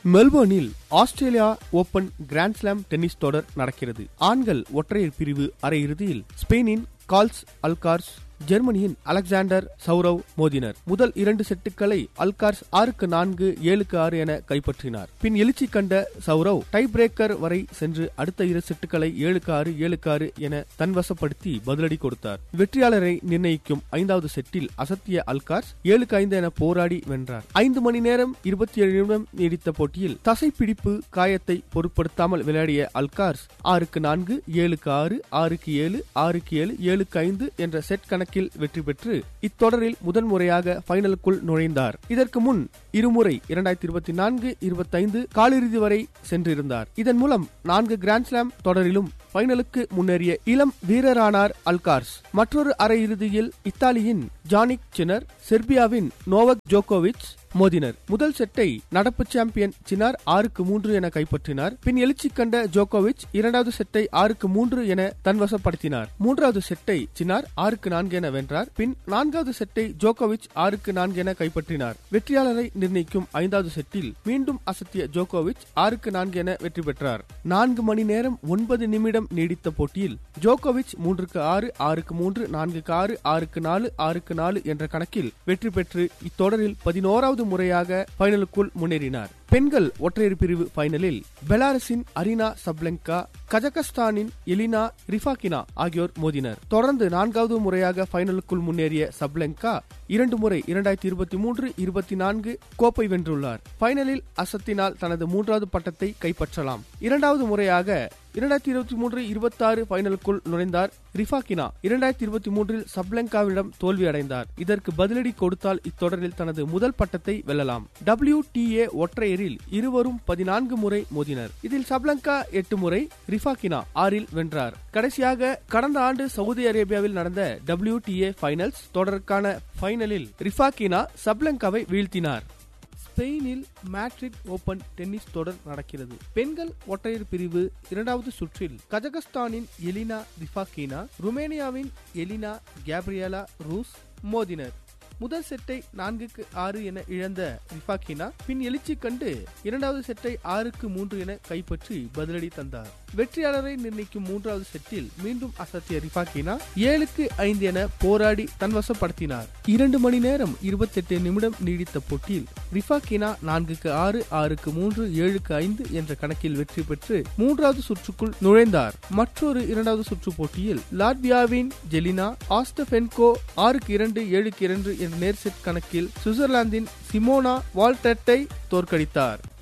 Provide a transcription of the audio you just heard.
மெல்போர்னில் Australia open grand slam tennis தொடர் நடக்கிறது ஆண்கள் ஒற்றையர் பிரிவு அரையிறுதியில் ஸ்பெயினின் கால்ஸ் அல்கார்ஸ் ஜெர்மனியின் அலெக்சாண்டர் சௌரவ் மோதினர் முதல் இரண்டு செட்டுகளை அல்கார்ஸ் ஆறுக்கு நான்கு ஏழுக்கு ஆறு என கைப்பற்றினார் பின் எழுச்சி கண்ட சௌரவ் டை பிரேக்கர் வரை சென்று அடுத்த இரு செட்டுகளை ஏழுக்கு ஆறு ஏழுக்கு ஆறு என தன்வசப்படுத்தி பதிலடி கொடுத்தார் வெற்றியாளரை நிர்ணயிக்கும் ஐந்தாவது செட்டில் அசத்திய அல்கார்ஸ் ஏழுக்கு ஐந்து என போராடி வென்றார் ஐந்து மணி நேரம் இருபத்தி ஏழு நிமிடம் நீடித்த போட்டியில் தசைப்பிடிப்பு காயத்தை பொருட்படுத்தாமல் விளையாடிய அல்கார்ஸ் ஆறுக்கு நான்கு ஏழுக்கு ஆறு ஆறுக்கு ஏழு ஆறுக்கு ஏழு ஏழுக்கு ஐந்து என்ற செட் கணக்கில் வெற்றி பெற்று இத்தொடரில் முதன் முறையாக பைனலுக்குள் நுழைந்தார் இதற்கு முன் இருமுறை இரண்டாயிரத்தி இருபத்தி நான்கு இருபத்தைந்து காலிறுதி வரை சென்றிருந்தார் இதன் மூலம் நான்கு கிராண்ட்ஸ்லாம் தொடரிலும் பைனலுக்கு முன்னேறிய இளம் வீரரானார் அல்கார்ஸ் மற்றொரு அரையிறுதியில் இத்தாலியின் ஜானிக் சினர் செர்பியாவின் நோவக் ஜோகோவிச் மோதினர் முதல் செட்டை நடப்பு சாம்பியன் சினார் ஆறுக்கு மூன்று என கைப்பற்றினார் பின் எழுச்சி கண்ட ஜோகோவிச் இரண்டாவது செட்டை ஆறுக்கு மூன்று என தன்வசப்படுத்தினார் மூன்றாவது செட்டை சினார் ஆறுக்கு நான்கு என வென்றார் பின் நான்காவது செட்டை ஜோகோவிச் ஆறுக்கு நான்கு என கைப்பற்றினார் வெற்றியாளரை நிர்ணயிக்கும் ஐந்தாவது செட்டில் மீண்டும் அசத்திய ஜோகோவிச் ஆறுக்கு நான்கு என வெற்றி பெற்றார் நான்கு மணி நேரம் ஒன்பது நிமிடம் நீடித்த போட்டியில் ஜோகோவிச் மூன்றுக்கு ஆறு ஆறுக்கு மூன்று நான்குக்கு ஆறு ஆறுக்கு நாலு ஆறுக்கு நாலு என்ற கணக்கில் வெற்றி பெற்று இத்தொடரில் பதினோராவது முறையாக பைனலுக்குள் முன்னேறினார் பெண்கள் ஒற்றையர் பிரிவு பைனலில் பெலாரஸின் அரினா சப்லெங்கா கஜகஸ்தானின் எலினா ரிஃபாகினா ஆகியோர் மோதினர் தொடர்ந்து நான்காவது முறையாக பைனலுக்குள் முன்னேறிய சப்லெங்கா இரண்டு முறை இரண்டாயிரத்தி இருபத்தி மூன்று இருபத்தி நான்கு கோப்பை வென்றுள்ளார் பைனலில் அசத்தினால் தனது மூன்றாவது பட்டத்தை கைப்பற்றலாம் இரண்டாவது முறையாக இரண்டாயிரத்தி இருபத்தி மூன்று இருபத்தி ஆறு பைனலுக்குள் நுழைந்தார் ரிஃபாகினா இரண்டாயிரத்தி இருபத்தி மூன்றில் சப்லங்காவிடம் தோல்வி அடைந்தார் இதற்கு பதிலடி கொடுத்தால் இத்தொடரில் தனது முதல் பட்டத்தை வெல்லலாம் டபிள்யூ டி ஏ ஒற்றையரில் இருவரும் பதினான்கு முறை மோதினர் இதில் சப்லங்கா எட்டு முறை ரிஃபாகினா ஆறில் வென்றார் கடைசியாக கடந்த ஆண்டு சவுதி அரேபியாவில் நடந்த டபிள்யூ டி ஏ பைனல்ஸ் தொடருக்கான பைனலில் ரிஃபாகினா சப்லங்காவை வீழ்த்தினார் ஸ்பெயினில் மேட்ரிட் ஓபன் டென்னிஸ் தொடர் நடக்கிறது பெண்கள் ஒற்றையர் பிரிவு இரண்டாவது சுற்றில் கஜகஸ்தானின் எலினா ரிஃபாகினா ருமேனியாவின் எலினா கேப்ரியலா ரூஸ் மோதினர் முதல் செட்டை நான்குக்கு ஆறு என இழந்த ரிஃபாகினா பின் எழுச்சி கண்டு இரண்டாவது செட்டை ஆறுக்கு மூன்று என கைப்பற்றி பதிலடி தந்தார் வெற்றியாளரை நிர்ணயிக்கும் மூன்றாவது செட்டில் மீண்டும் அசத்திய ரிஃபாகினா ஏழுக்கு ஐந்து என போராடி தன்வசப்படுத்தினார் இரண்டு மணி நேரம் இருபத்தி எட்டு நிமிடம் நீடித்த போட்டியில் ரிஃபாகினா நான்குக்கு ஆறு ஆறுக்கு மூன்று ஏழுக்கு ஐந்து என்ற கணக்கில் வெற்றி பெற்று மூன்றாவது சுற்றுக்குள் நுழைந்தார் மற்றொரு இரண்டாவது சுற்று போட்டியில் லாட்வியாவின் ஜெலினா ஆஸ்டபென்கோ ஆறுக்கு இரண்டு ஏழுக்கு இரண்டு என்ற நேர் செட் கணக்கில் சுவிட்சர்லாந்தின் சிமோனா வால்டட்டை தோற்கடித்தார்